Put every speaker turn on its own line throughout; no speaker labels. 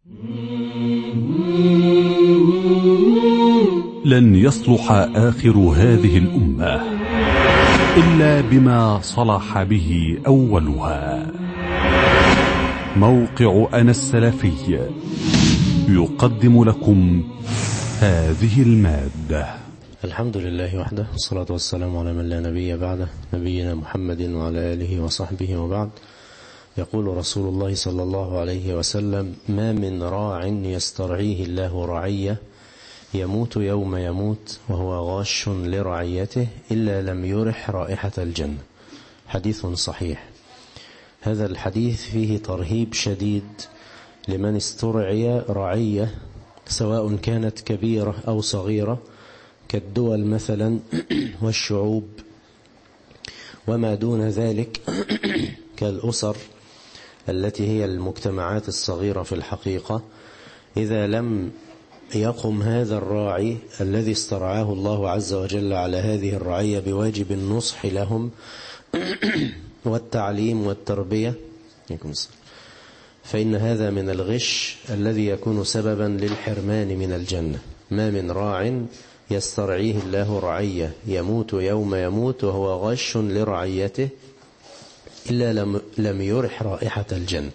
لن يصلح آخر هذه الأمة إلا بما صلح به أولها موقع أنا السلفي يقدم لكم هذه المادة
الحمد لله وحده والصلاة والسلام على من لا نبي بعده نبينا محمد وعلى آله وصحبه وبعد يقول رسول الله صلى الله عليه وسلم ما من راع يسترعيه الله رعية يموت يوم يموت وهو غاش لرعيته إلا لم يرح رائحة الجنة حديث صحيح هذا الحديث فيه ترهيب شديد لمن استرعي رعية سواء كانت كبيرة أو صغيرة كالدول مثلا والشعوب وما دون ذلك كالأسر التي هي المجتمعات الصغيرة في الحقيقة إذا لم يقم هذا الراعي الذي استرعاه الله عز وجل على هذه الرعية بواجب النصح لهم والتعليم والتربية فإن هذا من الغش الذي يكون سببا للحرمان من الجنة ما من راع يسترعيه الله رعية يموت يوم يموت وهو غش لرعيته إلا لم, لم يرح رائحة الجنة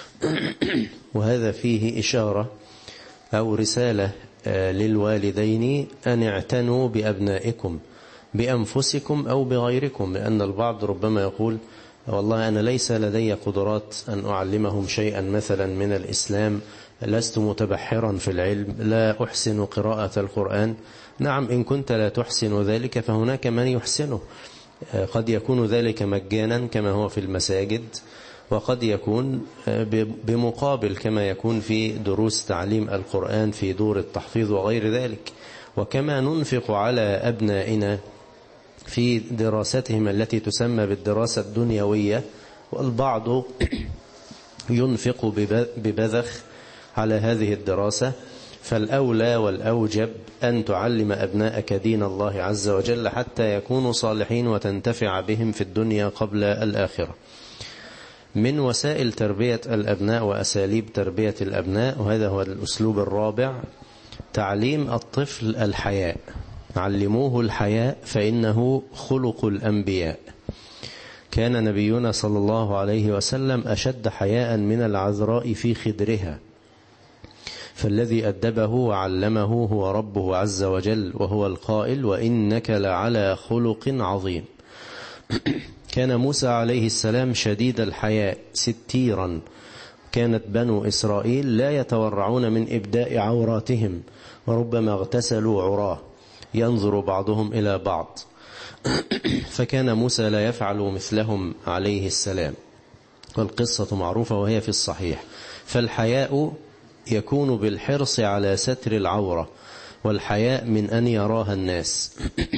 وهذا فيه إشارة أو رسالة للوالدين أن اعتنوا بأبنائكم بأنفسكم أو بغيركم لأن البعض ربما يقول والله أنا ليس لدي قدرات أن أعلمهم شيئا مثلا من الإسلام لست متبحرا في العلم لا أحسن قراءة القرآن نعم إن كنت لا تحسن ذلك فهناك من يحسنه قد يكون ذلك مجانا كما هو في المساجد وقد يكون بمقابل كما يكون في دروس تعليم القرآن في دور التحفيظ وغير ذلك وكما ننفق على أبنائنا في دراستهم التي تسمى بالدراسة الدنيوية والبعض ينفق ببذخ على هذه الدراسة فالأولى والأوجب أن تعلم أبناءك دين الله عز وجل حتى يكونوا صالحين وتنتفع بهم في الدنيا قبل الآخرة من وسائل تربية الأبناء وأساليب تربية الأبناء وهذا هو الأسلوب الرابع تعليم الطفل الحياء علموه الحياء فإنه خلق الأنبياء كان نبينا صلى الله عليه وسلم أشد حياء من العذراء في خدرها فالذي أدبه وعلمه هو ربه عز وجل وهو القائل وإنك لعلى خلق عظيم كان موسى عليه السلام شديد الحياء ستيرا كانت بنو إسرائيل لا يتورعون من إبداء عوراتهم وربما اغتسلوا عراه ينظر بعضهم إلى بعض فكان موسى لا يفعل مثلهم عليه السلام والقصة معروفة وهي في الصحيح فالحياء يكون بالحرص على ستر العورة والحياء من أن يراها الناس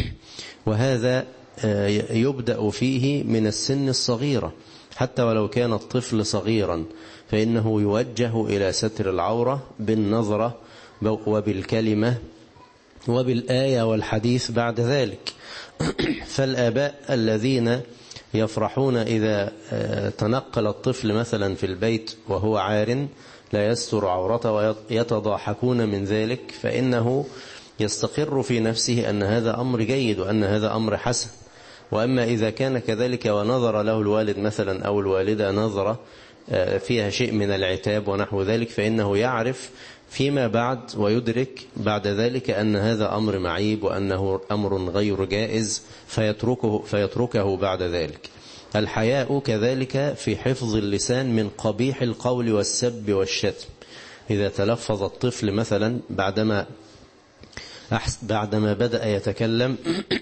وهذا يبدأ فيه من السن الصغيرة حتى ولو كان الطفل صغيرا فإنه يوجه إلى ستر العورة بالنظرة وبالكلمة وبالآية والحديث بعد ذلك فالآباء الذين يفرحون إذا تنقل الطفل مثلا في البيت وهو عار لا يستر عورته ويتضاحكون من ذلك فإنه يستقر في نفسه أن هذا أمر جيد وأن هذا أمر حسن وأما إذا كان كذلك ونظر له الوالد مثلا أو الوالدة نظرة فيها شيء من العتاب ونحو ذلك فإنه يعرف فيما بعد ويدرك بعد ذلك أن هذا أمر معيب وأنه أمر غير جائز فيتركه, فيتركه بعد ذلك الحياء كذلك في حفظ اللسان من قبيح القول والسب والشتم إذا تلفظ الطفل مثلا بعدما بعدما بدأ يتكلم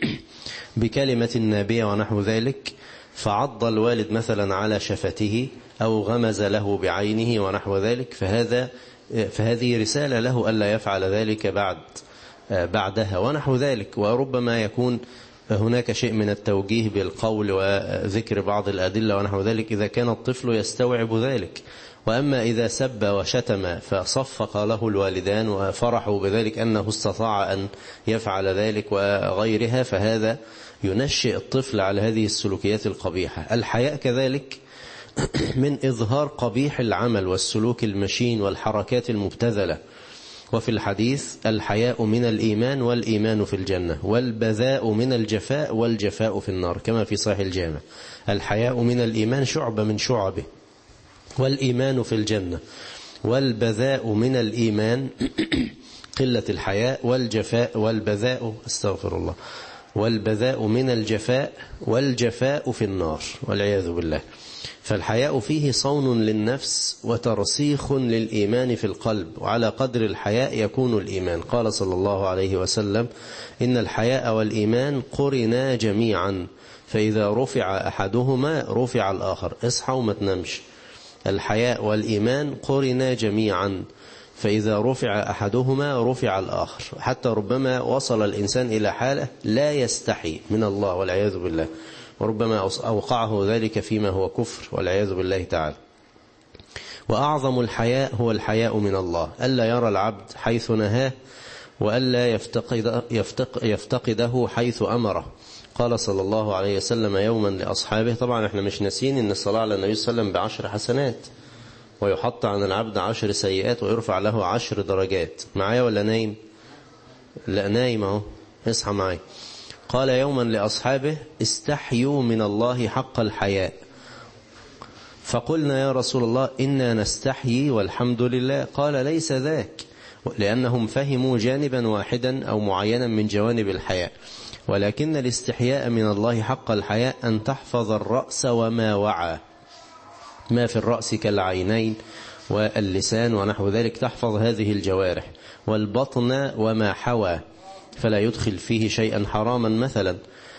بكلمة نابية ونحو ذلك فعض الوالد مثلا على شفته أو غمز له بعينه ونحو ذلك فهذا فهذه رسالة له ألا يفعل ذلك بعد بعدها ونحو ذلك وربما يكون هناك شيء من التوجيه بالقول وذكر بعض الأدلة ونحو ذلك إذا كان الطفل يستوعب ذلك وأما إذا سب وشتم فصفق له الوالدان وفرحوا بذلك أنه استطاع أن يفعل ذلك وغيرها فهذا ينشئ الطفل على هذه السلوكيات القبيحة الحياء كذلك من إظهار قبيح العمل والسلوك المشين والحركات المبتذلة وفي الحديث الحياء من الإيمان والإيمان في الجنة والبذاء من الجفاء والجفاء في النار كما في صحيح الجامع الحياء من الإيمان شعبة من شعبه والإيمان في الجنة والبذاء من الإيمان قلة الحياء والجفاء والبذاء استغفر الله والبذاء من الجفاء والجفاء في النار والعياذ بالله فالحياء فيه صون للنفس وترسيخ للإيمان في القلب وعلى قدر الحياء يكون الإيمان قال صلى الله عليه وسلم إن الحياء والإيمان قرنا جميعا فإذا رفع أحدهما رفع الآخر اصحى وما تنامش الحياء والإيمان قرنا جميعا فإذا رفع أحدهما رفع الآخر حتى ربما وصل الإنسان إلى حالة لا يستحي من الله والعياذ بالله وربما أوقعه ذلك فيما هو كفر والعياذ بالله تعالى وأعظم الحياء هو الحياء من الله ألا يرى العبد حيث نهاه وألا يفتقد يفتق يفتقده حيث أمره قال صلى الله عليه وسلم يوما لأصحابه طبعا احنا مش ناسين ان الصلاة على النبي صلى الله عليه وسلم بعشر حسنات ويحط عن العبد عشر سيئات ويرفع له عشر درجات معايا ولا نايم لا نايم اهو اصحى معايا قال يوما لأصحابه استحيوا من الله حق الحياء فقلنا يا رسول الله إنا نستحيي والحمد لله قال ليس ذاك لأنهم فهموا جانبا واحدا أو معينا من جوانب الحياء ولكن الاستحياء من الله حق الحياء أن تحفظ الرأس وما وعى ما في الرأس كالعينين واللسان ونحو ذلك تحفظ هذه الجوارح والبطن وما حوى فلا يدخل فيه شيئا حراما مثلا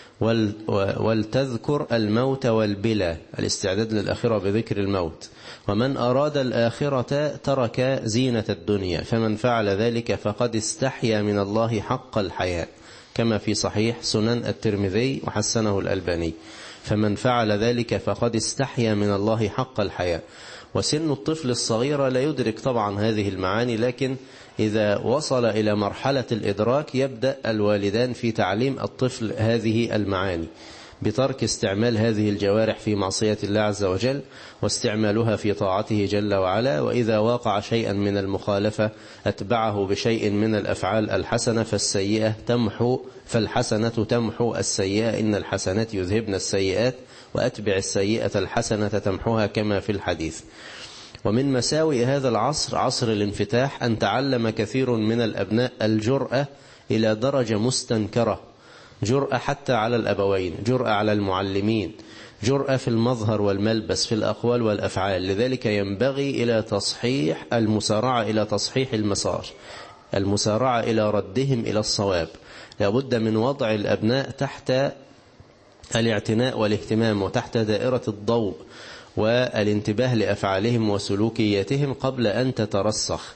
ولتذكر الموت والبلا الاستعداد للآخرة بذكر الموت ومن أراد الآخرة ترك زينة الدنيا فمن فعل ذلك فقد استحيا من الله حق الحياء كما في صحيح سنن الترمذي وحسنه الألباني فمن فعل ذلك فقد استحيا من الله حق الحياء وسن الطفل الصغير لا يدرك طبعا هذه المعاني لكن إذا وصل إلى مرحلة الإدراك يبدأ الوالدان في تعليم الطفل هذه المعاني بترك استعمال هذه الجوارح في معصية الله عز وجل واستعمالها في طاعته جل وعلا وإذا واقع شيئا من المخالفة أتبعه بشيء من الأفعال الحسنة فالسيئة تمحو فالحسنة تمحو السيئة إن الحسنات يذهبن السيئات وأتبع السيئة الحسنة تمحوها كما في الحديث ومن مساوئ هذا العصر عصر الانفتاح أن تعلم كثير من الأبناء الجرأة إلى درجة مستنكرة جرأة حتى على الأبوين جرأة على المعلمين جرأة في المظهر والملبس في الأقوال والأفعال لذلك ينبغي إلى تصحيح المسارعة إلى تصحيح المسار المسارعة إلى ردهم إلى الصواب لابد من وضع الأبناء تحت الاعتناء والاهتمام وتحت دائرة الضوء والانتباه لأفعالهم وسلوكياتهم قبل أن تترسخ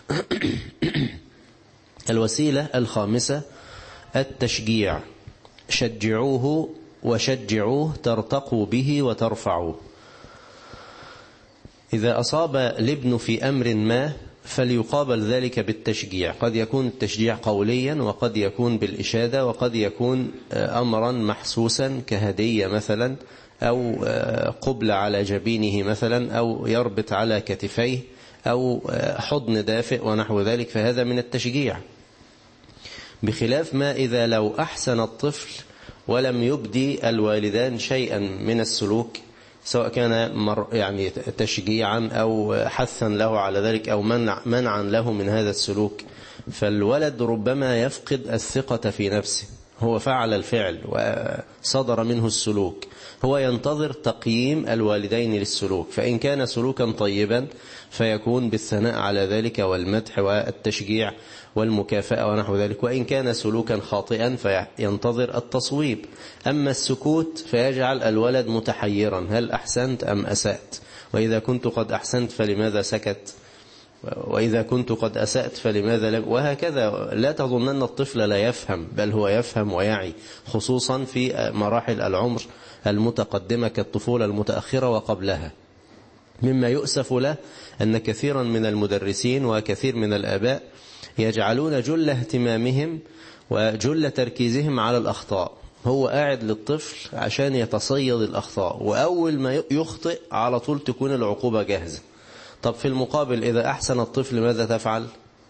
الوسيلة الخامسة التشجيع شجعوه وشجعوه ترتقوا به وترفعوا إذا أصاب الابن في أمر ما فليقابل ذلك بالتشجيع قد يكون التشجيع قوليا وقد يكون بالإشادة وقد يكون أمرا محسوسا كهدية مثلا أو قبل على جبينه مثلا أو يربط على كتفيه أو حضن دافئ ونحو ذلك فهذا من التشجيع بخلاف ما إذا لو أحسن الطفل ولم يبدي الوالدان شيئا من السلوك سواء كان مر يعني تشجيعا أو حثا له على ذلك أو منع منعا له من هذا السلوك فالولد ربما يفقد الثقة في نفسه هو فعل الفعل وصدر منه السلوك هو ينتظر تقييم الوالدين للسلوك فإن كان سلوكا طيبا فيكون بالثناء على ذلك والمدح والتشجيع والمكافأة ونحو ذلك وإن كان سلوكا خاطئا فينتظر التصويب أما السكوت فيجعل الولد متحيرا هل أحسنت أم أسأت وإذا كنت قد أحسنت فلماذا سكت وإذا كنت قد أسأت فلماذا لم وهكذا لا تظن أن الطفل لا يفهم بل هو يفهم ويعي خصوصا في مراحل العمر المتقدمة كالطفولة المتأخرة وقبلها مما يؤسف له أن كثيرا من المدرسين وكثير من الآباء يجعلون جل اهتمامهم وجل تركيزهم على الأخطاء هو قاعد للطفل عشان يتصيد الأخطاء وأول ما يخطئ على طول تكون العقوبة جاهزة طب في المقابل إذا أحسن الطفل ماذا تفعل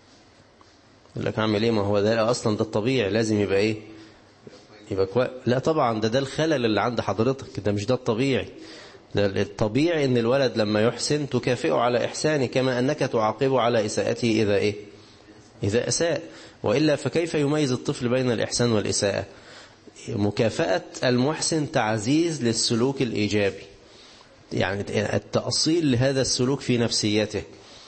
يقول لك أعمل إيه ما هو ده أصلا ده الطبيعي لازم يبقى إيه يبقى كوي... لا طبعا ده ده الخلل اللي عند حضرتك ده مش ده الطبيعي ده الطبيعي ان الولد لما يحسن تكافئه على إحسانه كما أنك تعاقبه على إساءته إذا إيه إذا أساء وإلا فكيف يميز الطفل بين الإحسان والإساءة مكافأة المحسن تعزيز للسلوك الإيجابي يعني التأصيل لهذا السلوك في نفسيته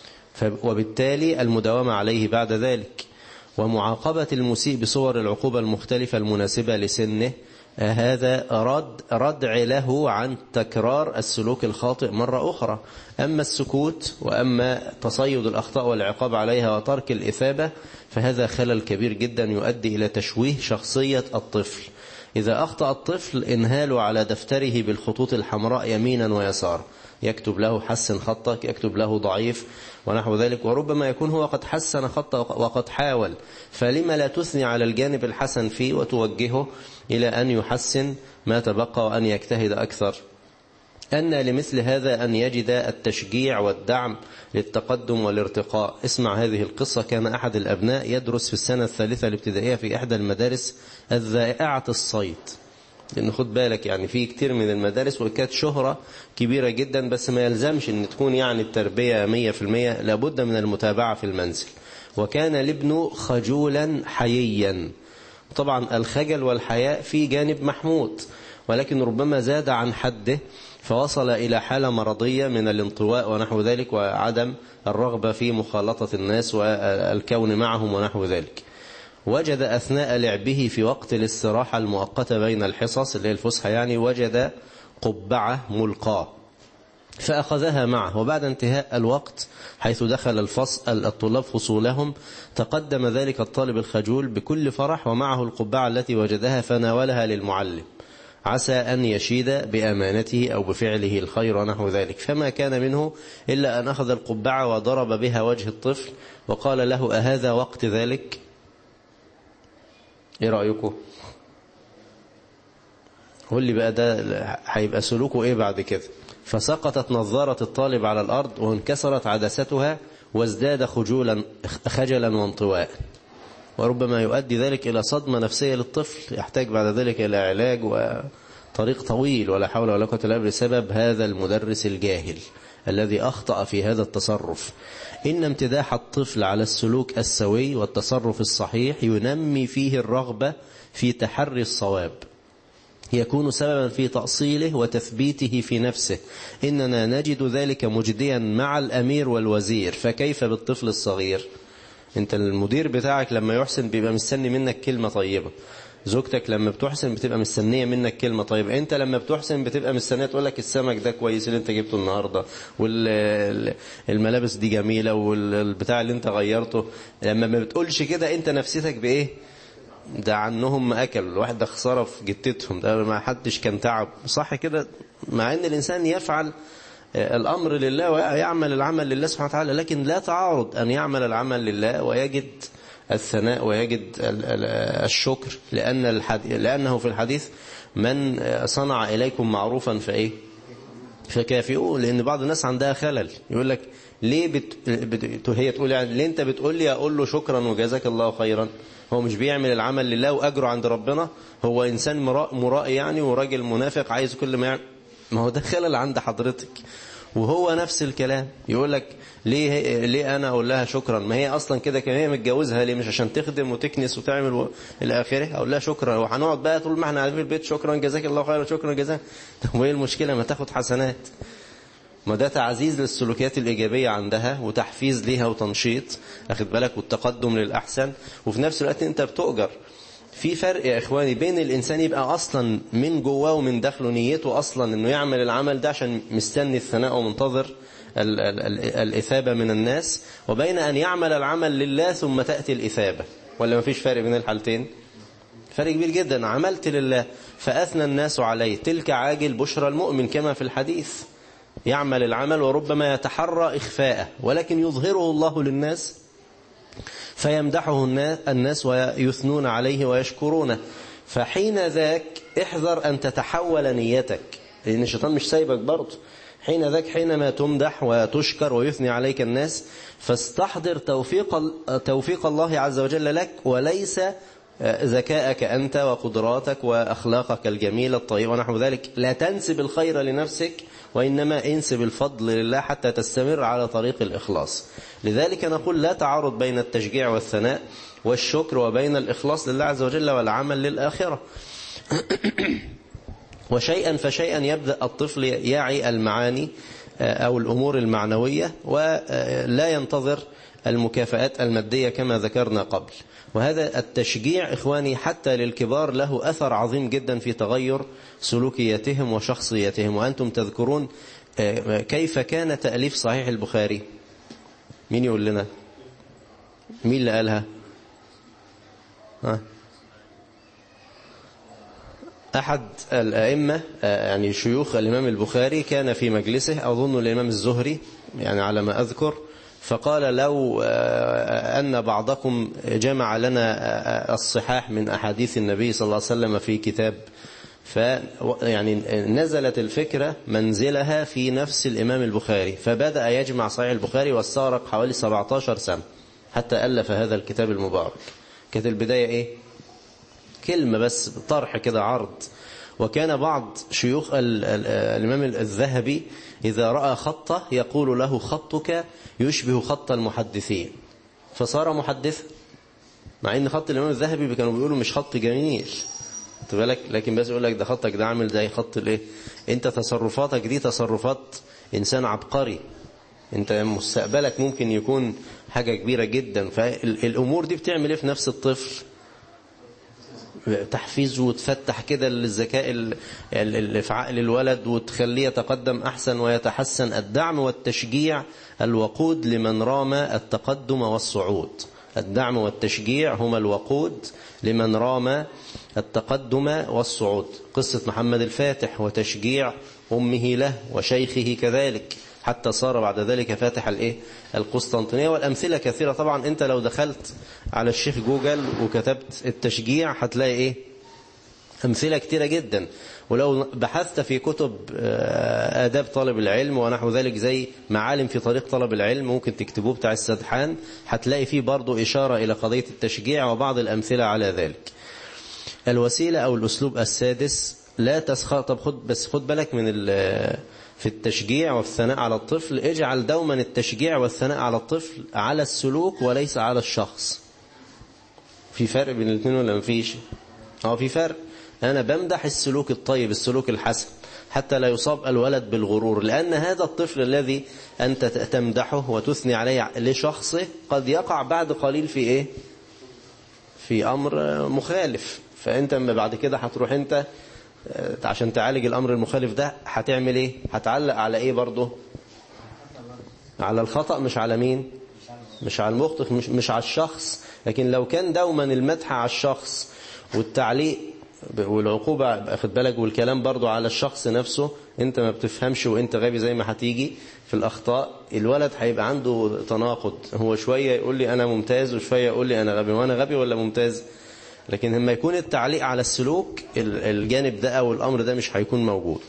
وبالتالي المداومة عليه بعد ذلك ومعاقبة المسيء بصور العقوبة المختلفة المناسبة لسنه هذا رد ردع له عن تكرار السلوك الخاطئ مرة أخرى أما السكوت وأما تصيد الأخطاء والعقاب عليها وترك الإثابة فهذا خلل كبير جدا يؤدي إلى تشويه شخصية الطفل إذا أخطأ الطفل انهاله على دفتره بالخطوط الحمراء يمينا ويسارا يكتب له حسن خطك يكتب له ضعيف ونحو ذلك وربما يكون هو قد حسن خطه وقد حاول فلما لا تثني على الجانب الحسن فيه وتوجهه إلى أن يحسن ما تبقى وأن يجتهد أكثر أن لمثل هذا أن يجد التشجيع والدعم للتقدم والارتقاء اسمع هذه القصة كان أحد الأبناء يدرس في السنة الثالثة الابتدائية في إحدى المدارس الذائعة الصيت لأن خد بالك يعني في كتير من المدارس وكانت شهرة كبيرة جدا بس ما يلزمش أن تكون يعني التربية مية في المية لابد من المتابعة في المنزل وكان الابن خجولا حييا طبعا الخجل والحياء في جانب محمود ولكن ربما زاد عن حده فوصل إلى حالة مرضية من الانطواء ونحو ذلك وعدم الرغبة في مخالطة الناس والكون معهم ونحو ذلك وجد أثناء لعبه في وقت الاستراحة المؤقتة بين الحصص اللي هي الفسحة يعني وجد قبعة ملقاة فأخذها معه وبعد انتهاء الوقت حيث دخل الفصل الطلاب فصولهم تقدم ذلك الطالب الخجول بكل فرح ومعه القبعة التي وجدها فناولها للمعلم عسى أن يشيد بأمانته أو بفعله الخير ونحو ذلك فما كان منه إلا أن أخذ القبعة وضرب بها وجه الطفل وقال له أهذا وقت ذلك ايه رأيكم قول لي بقى ده هيبقى سلوكه ايه بعد كده فسقطت نظارة الطالب على الأرض وانكسرت عدستها وازداد خجولا خجلا وانطواء وربما يؤدي ذلك إلى صدمة نفسية للطفل يحتاج بعد ذلك إلى علاج وطريق طويل ولا حول ولا قوة إلا بالله بسبب هذا المدرس الجاهل الذي أخطأ في هذا التصرف إن امتداح الطفل على السلوك السوي والتصرف الصحيح ينمي فيه الرغبة في تحري الصواب يكون سببا في تأصيله وتثبيته في نفسه إننا نجد ذلك مجديا مع الأمير والوزير فكيف بالطفل الصغير انت المدير بتاعك لما يحسن بيبقى مستني منك كلمة طيبة زوجتك لما بتحسن بتبقى مستنية منك كلمة طيبة انت لما بتحسن بتبقى مستنية تقول لك السمك ده كويس اللي انت جبته النهاردة والملابس دي جميلة والبتاع اللي انت غيرته لما ما بتقولش كده انت نفسيتك بايه ده عنهم ما أكل الواحد ده خسارة في جتتهم ده ما حدش كان تعب صح كده مع ان الإنسان يفعل الأمر لله ويعمل العمل لله سبحانه وتعالى لكن لا تعارض أن يعمل العمل لله ويجد الثناء ويجد الشكر لأن الحديث لأنه في الحديث من صنع إليكم معروفا فإيه فكافئوه لأن بعض الناس عندها خلل يقول لك ليه بت... بت... هي تقول يعني ليه انت بتقول لي اقول له شكرا وجزاك الله خيرا هو مش بيعمل العمل لله واجره عند ربنا هو انسان مرائي يعني وراجل منافق عايز كل ما يعمل ما هو ده خلل عند حضرتك وهو نفس الكلام يقول لك ليه ليه انا اقول لها شكرا ما هي اصلا كده كان هي متجوزها ليه مش عشان تخدم وتكنس وتعمل و... الى اخره اقول لها شكرا وهنقعد بقى طول ما احنا قاعدين في البيت شكرا جزاك الله خيرا شكرا جزاك طب وايه المشكله ما تاخد حسنات ما ده تعزيز للسلوكيات الإيجابية عندها وتحفيز ليها وتنشيط أخد بالك والتقدم للأحسن وفي نفس الوقت أنت بتؤجر في فرق يا إخواني بين الإنسان يبقى أصلا من جواه ومن داخله نيته أصلا أنه يعمل العمل ده عشان مستني الثناء ومنتظر ال ال ال الإثابة من الناس وبين أن يعمل العمل لله ثم تأتي الإثابة ولا ما فيش فرق بين الحالتين فرق كبير جدا عملت لله فأثنى الناس عليه تلك عاجل بشرى المؤمن كما في الحديث يعمل العمل وربما يتحرى إخفاءه ولكن يظهره الله للناس فيمدحه الناس ويثنون عليه ويشكرونه فحين ذاك احذر أن تتحول نيتك لأن الشيطان مش سايبك برضه حين ذاك حينما تمدح وتشكر ويثني عليك الناس فاستحضر توفيق, توفيق الله عز وجل لك وليس ذكاءك أنت وقدراتك وأخلاقك الجميلة الطيبة ونحو ذلك لا تنسب الخير لنفسك وإنما انسب الفضل لله حتى تستمر على طريق الإخلاص لذلك نقول لا تعارض بين التشجيع والثناء والشكر وبين الإخلاص لله عز وجل والعمل للآخرة وشيئا فشيئا يبدأ الطفل يعي المعاني أو الأمور المعنوية ولا ينتظر المكافآت المادية كما ذكرنا قبل وهذا التشجيع إخواني حتى للكبار له أثر عظيم جدا في تغير سلوكياتهم وشخصيتهم وأنتم تذكرون كيف كان تأليف صحيح البخاري مين يقول لنا مين اللي قالها ها أحد الأئمة يعني شيوخ الإمام البخاري كان في مجلسه أظن الإمام الزهري يعني على ما أذكر فقال لو أن بعضكم جمع لنا الصحاح من أحاديث النبي صلى الله عليه وسلم في كتاب ف يعني نزلت الفكرة منزلها في نفس الإمام البخاري فبدأ يجمع صحيح البخاري واستغرق حوالي 17 سنة حتى ألف هذا الكتاب المبارك كانت البداية إيه كلمة بس طرح كده عرض وكان بعض شيوخ الإمام الذهبي إذا رأى خطة يقول له خطك يشبه خط المحدثين فصار محدثا مع ان خط الإمام الذهبي كانوا بيقولوا مش خط جميل بالك لكن بس يقول لك ده خطك ده عامل زي خط الايه انت تصرفاتك دي تصرفات انسان عبقري انت مستقبلك ممكن يكون حاجة كبيرة جدا فالامور دي بتعمل ايه في نفس الطفل تحفيزه وتفتح كده الذكاء اللي في عقل الولد وتخليه يتقدم أحسن ويتحسن الدعم والتشجيع الوقود لمن رام التقدم والصعود الدعم والتشجيع هما الوقود لمن رام التقدم والصعود قصة محمد الفاتح وتشجيع أمه له وشيخه كذلك حتى صار بعد ذلك فاتح الايه القسطنطينية والأمثلة كثيرة طبعا انت لو دخلت على الشيخ جوجل وكتبت التشجيع هتلاقي ايه أمثلة كثيرة جدا ولو بحثت في كتب آداب طالب العلم ونحو ذلك زي معالم في طريق طلب العلم ممكن تكتبوه بتاع السدحان هتلاقي فيه برضو إشارة إلى قضية التشجيع وبعض الأمثلة على ذلك الوسيلة أو الأسلوب السادس لا تسخر طب خد بس خد بالك من في التشجيع والثناء على الطفل اجعل دوما التشجيع والثناء على الطفل على السلوك وليس على الشخص في فرق بين الاثنين ولا مفيش اه في فرق انا بمدح السلوك الطيب السلوك الحسن حتى لا يصاب الولد بالغرور لأن هذا الطفل الذي أنت تمدحه وتثني عليه لشخصه قد يقع بعد قليل في إيه في أمر مخالف فأنت بعد كده هتروح أنت عشان تعالج الأمر المخالف ده هتعمل ايه هتعلق على ايه برضه على الخطأ مش على مين مش على المخطئ مش, مش على الشخص لكن لو كان دوما المدح على الشخص والتعليق والعقوبة خد بالك والكلام برضو على الشخص نفسه انت ما بتفهمش وانت غبي زي ما هتيجي في الأخطاء الولد هيبقى عنده تناقض هو شوية يقول لي أنا ممتاز وشوية يقول لي أنا غبي وأنا غبي ولا ممتاز لكن لما يكون التعليق على السلوك الجانب ده أو الأمر ده مش هيكون موجود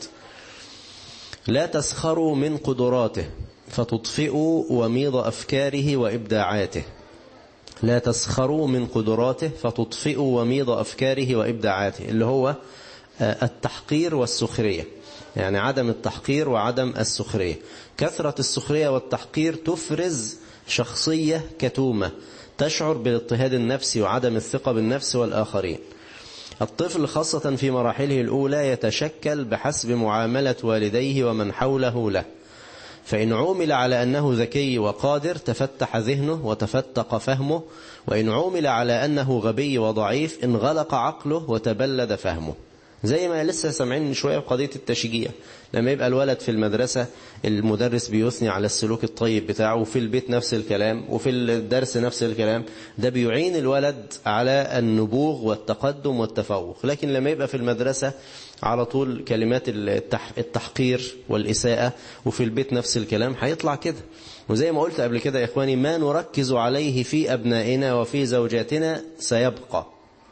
لا تسخروا من قدراته فتطفئوا وميض أفكاره وإبداعاته لا تسخروا من قدراته فتطفئوا وميض أفكاره وإبداعاته اللي هو التحقير والسخرية يعني عدم التحقير وعدم السخرية كثرة السخرية والتحقير تفرز شخصية كتومة تشعر بالاضطهاد النفسي وعدم الثقة بالنفس والآخرين الطفل خاصة في مراحله الأولى يتشكل بحسب معاملة والديه ومن حوله له فإن عومل على أنه ذكي وقادر تفتح ذهنه وتفتق فهمه وإن عومل على أنه غبي وضعيف انغلق عقله وتبلد فهمه زي ما لسه سامعين من شوية قضية التشجيع لما يبقى الولد في المدرسة المدرس بيثني على السلوك الطيب بتاعه وفي البيت نفس الكلام وفي الدرس نفس الكلام ده بيعين الولد على النبوغ والتقدم والتفوق لكن لما يبقى في المدرسة على طول كلمات التحقير والإساءة وفي البيت نفس الكلام هيطلع كده وزي ما قلت قبل كده يا إخواني ما نركز عليه في أبنائنا وفي زوجاتنا سيبقى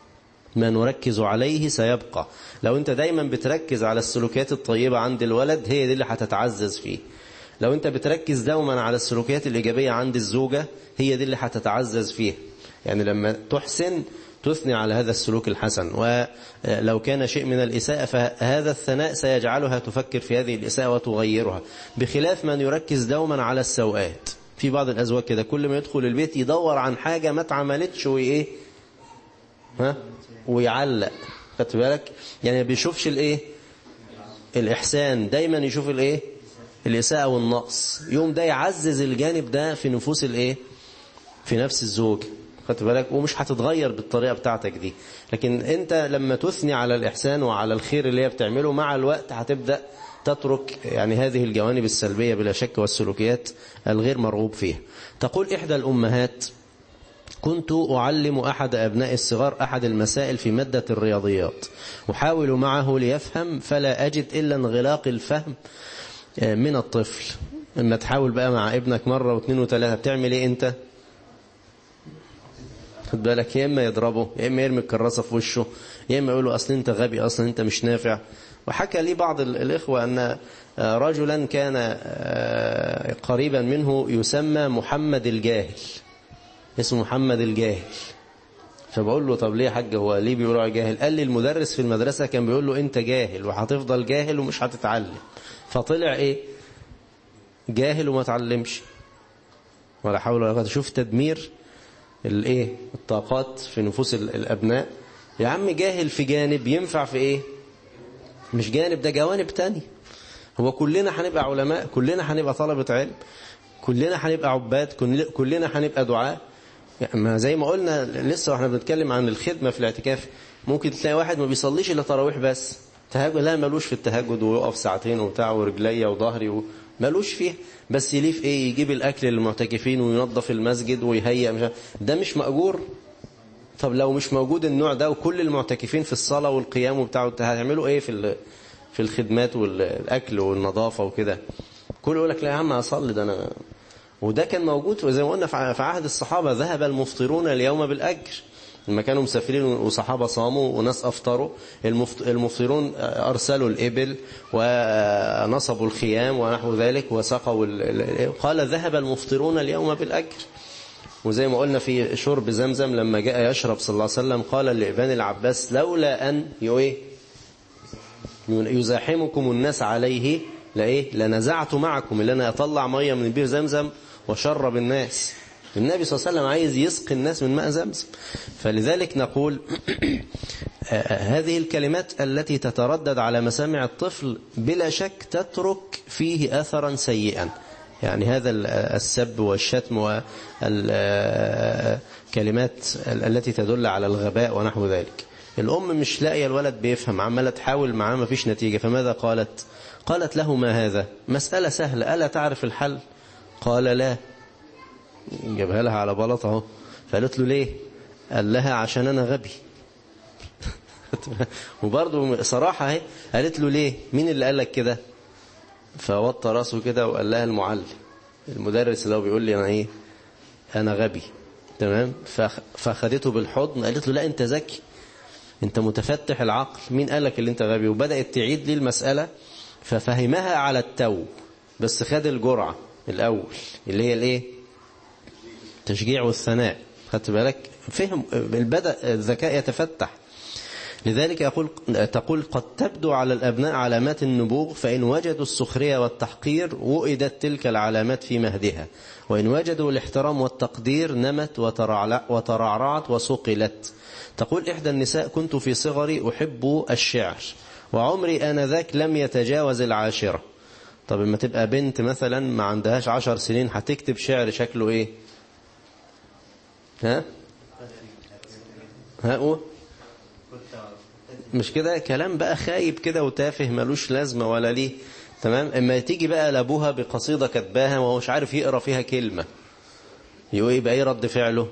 ما نركز عليه سيبقى لو انت دايما بتركز على السلوكيات الطيبة عند الولد هي دي اللي هتتعزز فيه لو انت بتركز دوما على السلوكيات الإيجابية عند الزوجة هي دي اللي هتتعزز فيها يعني لما تحسن تثني على هذا السلوك الحسن ولو كان شيء من الإساءة فهذا الثناء سيجعلها تفكر في هذه الإساءة وتغيرها بخلاف من يركز دوما على السوءات في بعض الأزواج كده كل ما يدخل البيت يدور عن حاجة ما اتعملتش وإيه ها ويعلق خدت بالك يعني ما بيشوفش الإيه الإحسان دايما يشوف الإيه الإساءة والنقص يوم ده يعزز الجانب ده في نفوس الإيه في نفس الزوج خدت بالك ومش هتتغير بالطريقة بتاعتك دي لكن انت لما تثني على الإحسان وعلى الخير اللي هي بتعمله مع الوقت هتبدأ تترك يعني هذه الجوانب السلبية بلا شك والسلوكيات الغير مرغوب فيها تقول إحدى الأمهات كنت أعلم أحد أبناء الصغار أحد المسائل في مادة الرياضيات أحاول معه ليفهم فلا أجد إلا انغلاق الفهم من الطفل لما تحاول بقى مع ابنك مرة واثنين وثلاثة بتعمل ايه انت خد بالك يا اما يضربه يا اما يرمي الكراسة في وشه يا اما يقول له اصل انت غبي اصلا انت مش نافع وحكى لي بعض الإخوة أن رجلا كان قريبا منه يسمى محمد الجاهل اسمه محمد الجاهل فبقول له طب ليه يا حاج هو ليه بيقولوا جاهل قال لي المدرس في المدرسة كان بيقول له انت جاهل وهتفضل جاهل ومش هتتعلم فطلع ايه جاهل وما تعلمش ولا حول ولا قوه شوف تدمير الايه الطاقات في نفوس الابناء يا عم جاهل في جانب ينفع في ايه مش جانب ده جوانب تاني هو كلنا هنبقى علماء كلنا هنبقى طلبة علم كلنا هنبقى عباد كلنا هنبقى دعاء يعني زي ما قلنا لسه واحنا بنتكلم عن الخدمة في الاعتكاف ممكن تلاقي واحد ما بيصليش الا تراويح بس تهجد لا ملوش في التهجد ويقف ساعتين وبتاع ورجليا وظهري ملوش فيه بس يليه في ايه يجيب الاكل للمعتكفين وينظف المسجد ويهيئ مش ده مش مأجور طب لو مش موجود النوع ده وكل المعتكفين في الصلاة والقيام وبتاع هتعملوا ايه في في الخدمات والاكل والنظافة وكده كل يقول لك لا يا عم اصلي ده انا وده كان موجود زي ما قلنا في عهد الصحابة ذهب المفطرون اليوم بالأجر لما كانوا مسافرين وصحابة صاموا وناس أفطروا المفطرون أرسلوا الإبل ونصبوا الخيام ونحو ذلك وسقوا قال ذهب المفطرون اليوم بالأجر وزي ما قلنا في شرب زمزم لما جاء يشرب صلى الله عليه وسلم قال لإبان العباس لولا أن يزاحمكم الناس عليه لإيه لنزعت معكم اللي أنا أطلع مية من بير زمزم وشرب الناس النبي صلى الله عليه وسلم عايز يسقي الناس من ماء زمزم فلذلك نقول هذه الكلمات التي تتردد على مسامع الطفل بلا شك تترك فيه أثرا سيئا يعني هذا السب والشتم والكلمات التي تدل على الغباء ونحو ذلك الأم مش لاقيه الولد بيفهم عمالة تحاول معاه ما فيش نتيجة فماذا قالت قالت له ما هذا مسألة سهلة ألا تعرف الحل قال لا جابها لها على بلط اهو فقالت له ليه قال لها عشان انا غبي وبرضه صراحة اهي قالت له ليه مين اللي قال لك كده فوطى راسه كده وقال لها المعلم المدرس اللي هو بيقول لي انا ايه انا غبي تمام فاخدته بالحضن قالت له لا انت ذكي انت متفتح العقل مين قال لك اللي انت غبي وبدأت تعيد لي المسألة ففهمها على التو بس خد الجرعة الأول اللي هي الايه التشجيع والثناء خدت بالك فهم البدأ الذكاء يتفتح لذلك يقول تقول قد تبدو على الأبناء علامات النبوغ فإن وجدوا السخرية والتحقير وئدت تلك العلامات في مهدها وإن وجدوا الاحترام والتقدير نمت وترعرعت وصقلت تقول إحدى النساء كنت في صغري أحب الشعر وعمري آنذاك لم يتجاوز العاشرة طب لما تبقى بنت مثلا ما عندهاش عشر سنين هتكتب شعر شكله ايه ها ها مش كده كلام بقى خايب كده وتافه ملوش لازمة ولا ليه تمام اما تيجي بقى لابوها بقصيدة كتباها وهو مش عارف يقرا فيها كلمة يقول يبقى ايه رد فعله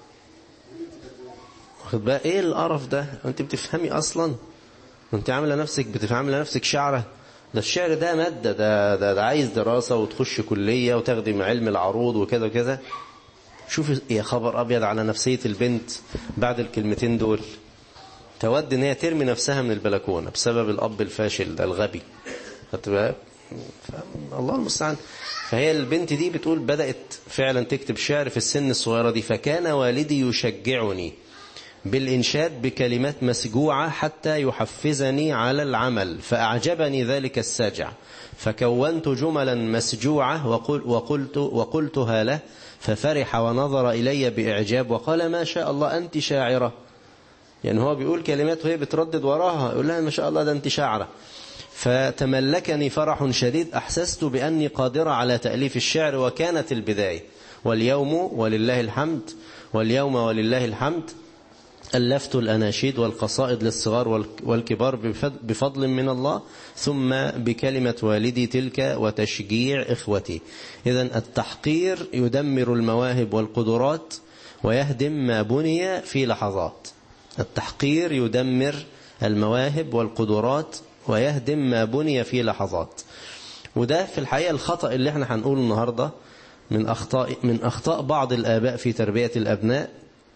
واخد بقى ايه القرف ده انت بتفهمي اصلا انت عامله نفسك بتفهمي نفسك شعره ده الشعر ده مادة ده, ده, ده عايز دراسة وتخش كلية وتخدم علم العروض وكذا وكذا شوف يا خبر أبيض على نفسية البنت بعد الكلمتين دول تود ان هي ترمي نفسها من البلكونة بسبب الأب الفاشل ده الغبي خدت بالك الله المستعان فهي البنت دي بتقول بدأت فعلا تكتب شعر في السن الصغيرة دي فكان والدي يشجعني بالإنشاد بكلمات مسجوعة حتى يحفزني على العمل فأعجبني ذلك السجع فكونت جملا مسجوعة وقل وقلت وقلتها له ففرح ونظر إلي بإعجاب وقال ما شاء الله أنت شاعرة يعني هو بيقول كلمات وهي بتردد وراها يقول لها ما شاء الله ده أنت شاعرة فتملكني فرح شديد أحسست بأني قادرة على تأليف الشعر وكانت البداية واليوم ولله الحمد واليوم ولله الحمد ألفت الأناشيد والقصائد للصغار والكبار بفضل من الله ثم بكلمة والدي تلك وتشجيع إخوتي إذا التحقير يدمر المواهب والقدرات ويهدم ما بني في لحظات التحقير يدمر المواهب والقدرات ويهدم ما بني في لحظات وده في الحقيقة الخطأ اللي احنا هنقوله النهاردة من أخطاء, من أخطاء بعض الآباء في تربية الأبناء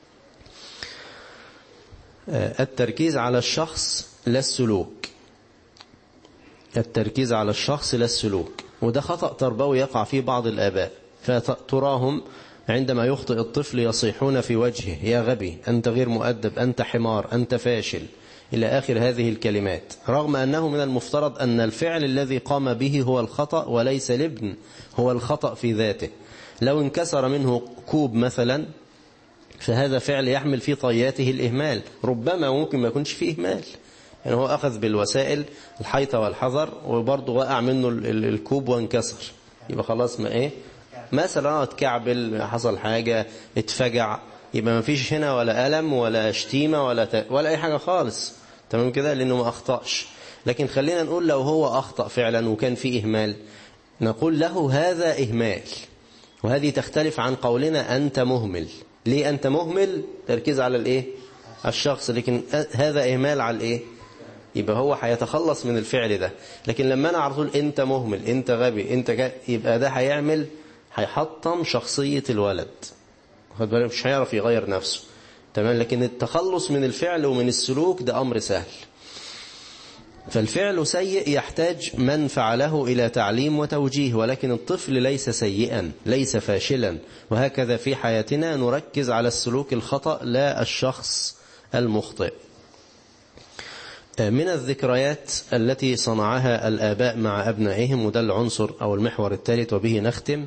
التركيز على الشخص لا السلوك التركيز على الشخص لا السلوك وده خطأ تربوي يقع فيه بعض الآباء فتراهم عندما يخطئ الطفل يصيحون في وجهه يا غبي أنت غير مؤدب أنت حمار أنت فاشل إلى آخر هذه الكلمات رغم أنه من المفترض أن الفعل الذي قام به هو الخطأ وليس الابن هو الخطأ في ذاته لو انكسر منه كوب مثلا فهذا فعل يحمل في طياته الإهمال ربما ممكن ما يكونش فيه إهمال يعني هو أخذ بالوسائل الحيطة والحذر وبرضه وقع منه الكوب وانكسر يبقى خلاص ما إيه مثلا اتكعبل حصل حاجة اتفجع يبقى ما فيش هنا ولا ألم ولا شتيمة ولا ت... ولا أي حاجة خالص تمام كده لأنه ما أخطأش لكن خلينا نقول لو هو أخطأ فعلا وكان في إهمال نقول له هذا إهمال وهذه تختلف عن قولنا أنت مهمل ليه أنت مهمل تركيز على الإيه الشخص لكن هذا إهمال على الإيه يبقى هو هيتخلص من الفعل ده لكن لما أنا على طول أنت مهمل أنت غبي أنت جا... يبقى ده هيعمل هيحطم شخصية الولد خد بالك مش هيعرف يغير نفسه تمام لكن التخلص من الفعل ومن السلوك ده أمر سهل فالفعل سيء يحتاج من فعله إلى تعليم وتوجيه ولكن الطفل ليس سيئا ليس فاشلا وهكذا في حياتنا نركز على السلوك الخطأ لا الشخص المخطئ من الذكريات التي صنعها الآباء مع أبنائهم وده العنصر أو المحور الثالث وبه نختم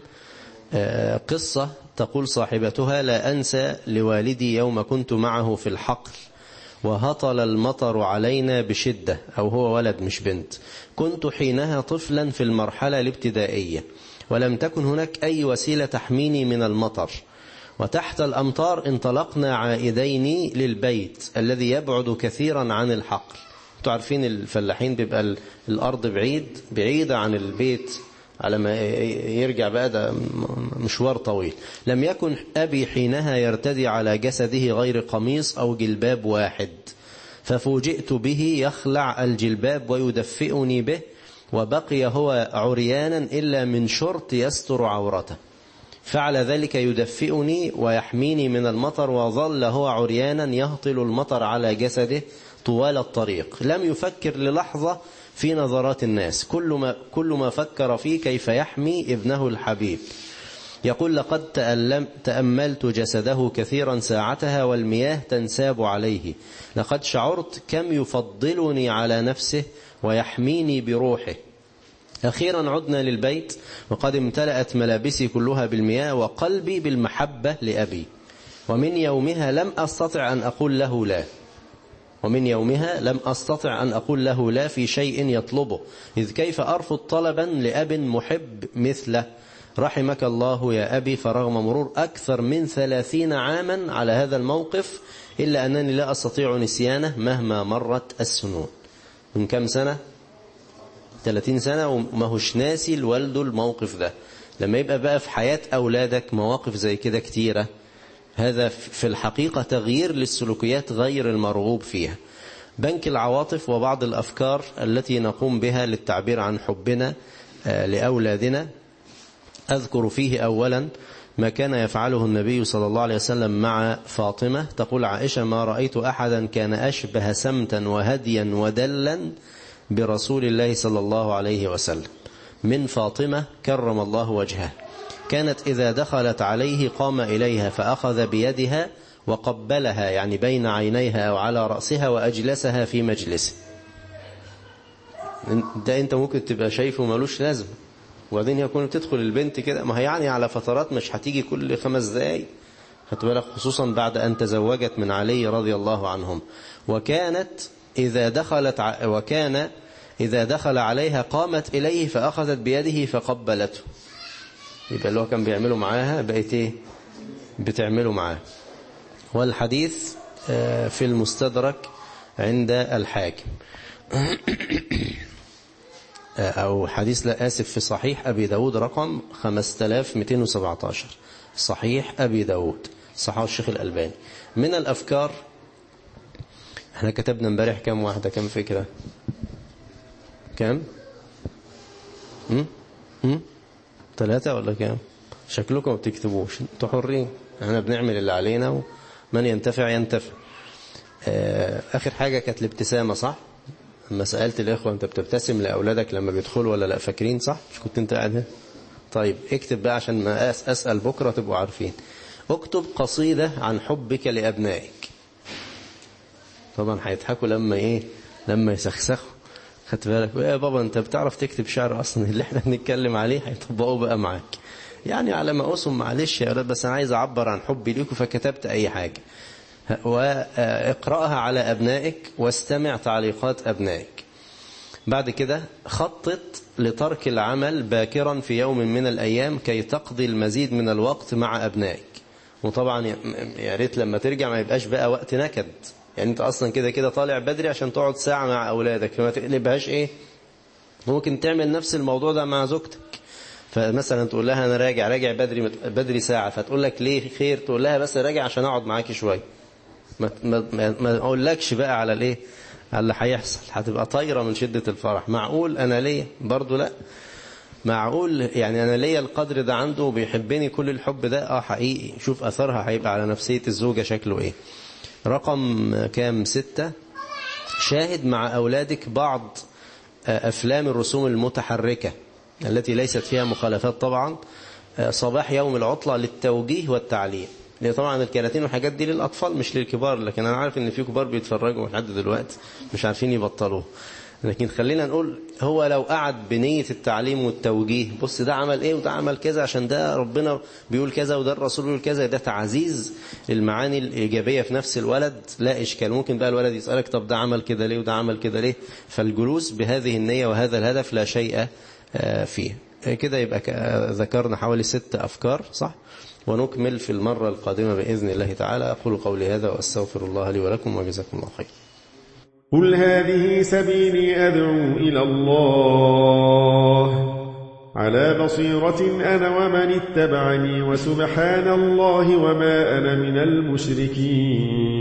قصة تقول صاحبتها لا أنسى لوالدي يوم كنت معه في الحقل وهطل المطر علينا بشدة أو هو ولد مش بنت كنت حينها طفلا في المرحلة الابتدائية ولم تكن هناك أي وسيلة تحميني من المطر وتحت الأمطار انطلقنا عائدين للبيت الذي يبعد كثيرا عن الحقل تعرفين الفلاحين بيبقى الأرض بعيد بعيدة عن البيت على ما يرجع بقى ده مشوار طويل لم يكن أبي حينها يرتدي على جسده غير قميص أو جلباب واحد ففوجئت به يخلع الجلباب ويدفئني به وبقي هو عريانا إلا من شرط يستر عورته فعل ذلك يدفئني ويحميني من المطر وظل هو عريانا يهطل المطر على جسده طوال الطريق لم يفكر للحظة في نظرات الناس كل ما, كل ما فكر فيه كيف يحمي ابنه الحبيب يقول لقد تألم تأملت جسده كثيرا ساعتها والمياه تنساب عليه لقد شعرت كم يفضلني على نفسه ويحميني بروحه أخيرا عدنا للبيت وقد امتلأت ملابسي كلها بالمياه وقلبي بالمحبة لأبي ومن يومها لم أستطع أن أقول له لا ومن يومها لم أستطع أن أقول له لا في شيء يطلبه إذ كيف أرفض طلبا لأب محب مثله رحمك الله يا أبي فرغم مرور أكثر من ثلاثين عاما على هذا الموقف إلا أنني لا أستطيع نسيانه مهما مرت السنون من كم سنة 30 سنة وما هوش ناسي لوالده الموقف ده لما يبقى بقى في حياة أولادك مواقف زي كده كتيرة هذا في الحقيقة تغيير للسلوكيات غير المرغوب فيها بنك العواطف وبعض الأفكار التي نقوم بها للتعبير عن حبنا لأولادنا أذكر فيه أولا ما كان يفعله النبي صلى الله عليه وسلم مع فاطمة تقول عائشة ما رأيت أحدا كان أشبه سمتا وهديا ودلا برسول الله صلى الله عليه وسلم من فاطمة كرم الله وجهها كانت إذا دخلت عليه قام إليها فأخذ بيدها وقبلها يعني بين عينيها أو على رأسها وأجلسها في مجلسه ده أنت ممكن تبقى شايفه ملوش لازم وبعدين يكون تدخل البنت كده ما هي يعني على فترات مش هتيجي كل خمس دقايق بالك خصوصا بعد أن تزوجت من علي رضي الله عنهم وكانت إذا دخلت ع... وكان إذا دخل عليها قامت إليه فأخذت بيده فقبلته يبقى اللي هو كان بيعمله معاها بقيت إيه بتعمله معاه والحديث في المستدرك عند الحاكم أو حديث لا آسف في صحيح أبي داود رقم 5217 صحيح أبي داود صحيح الشيخ الألباني من الأفكار احنا كتبنا امبارح كم واحدة كم فكرة كم هم؟ هم؟ ثلاثة ولا كم شكلكم ما بتكتبوش انتوا حرين احنا بنعمل اللي علينا ومن ينتفع ينتفع آخر حاجة كانت الابتسامة صح لما سألت الإخوة أنت بتبتسم لأولادك لما بيدخلوا ولا لا فاكرين صح مش كنت أنت قاعد هنا طيب اكتب بقى عشان ما أسأل بكرة تبقوا عارفين اكتب قصيدة عن حبك لأبنائك طبعا هيضحكوا لما إيه لما يسخسخوا خدت بالك يا بابا أنت بتعرف تكتب شعر أصلا اللي احنا بنتكلم عليه هيطبقوه بقى معاك يعني على ما أقسم معلش يا ولاد بس أنا عايز أعبر عن حبي ليكم فكتبت أي حاجة واقرأها على أبنائك واستمع تعليقات أبنائك بعد كده خطط لترك العمل باكرا في يوم من الأيام كي تقضي المزيد من الوقت مع أبنائك وطبعا يا ريت لما ترجع ما يبقاش بقى وقت نكد يعني انت اصلا كده كده طالع بدري عشان تقعد ساعة مع أولادك فما تقلبهاش ايه ممكن تعمل نفس الموضوع ده مع زوجتك فمثلا تقول لها انا راجع راجع بدري بدري ساعة فتقول لك ليه خير تقول لها بس راجع عشان اقعد معاكي شويه ما ما ما اقولكش بقى على الايه على اللي هيحصل هتبقى طايره من شده الفرح معقول انا ليا برضه لا معقول يعني انا ليا القدر ده عنده وبيحبني كل الحب ده اه حقيقي شوف اثرها هيبقى على نفسيه الزوجه شكله ايه رقم كام ستة شاهد مع اولادك بعض افلام الرسوم المتحركه التي ليست فيها مخالفات طبعا صباح يوم العطله للتوجيه والتعليم لان طبعا الكراتين والحاجات دي للاطفال مش للكبار لكن انا عارف ان في كبار بيتفرجوا لحد دلوقتي مش عارفين يبطلوه لكن خلينا نقول هو لو قعد بنية التعليم والتوجيه بص ده عمل ايه وده عمل كذا عشان ده ربنا بيقول كذا وده الرسول بيقول كذا ده تعزيز المعاني الإيجابية في نفس الولد لا إشكال ممكن بقى الولد يسألك طب ده عمل كده ليه وده عمل كده ليه فالجلوس بهذه النية وهذا الهدف لا شيء فيه كده يبقى ذكرنا حوالي ست أفكار صح ونكمل في المرة القادمة بإذن الله تعالى أقول قولي هذا وأستغفر الله لي ولكم وجزاكم الله خير
قل هذه سبيلي أدعو إلى الله على بصيرة أنا ومن اتبعني وسبحان الله وما أنا من المشركين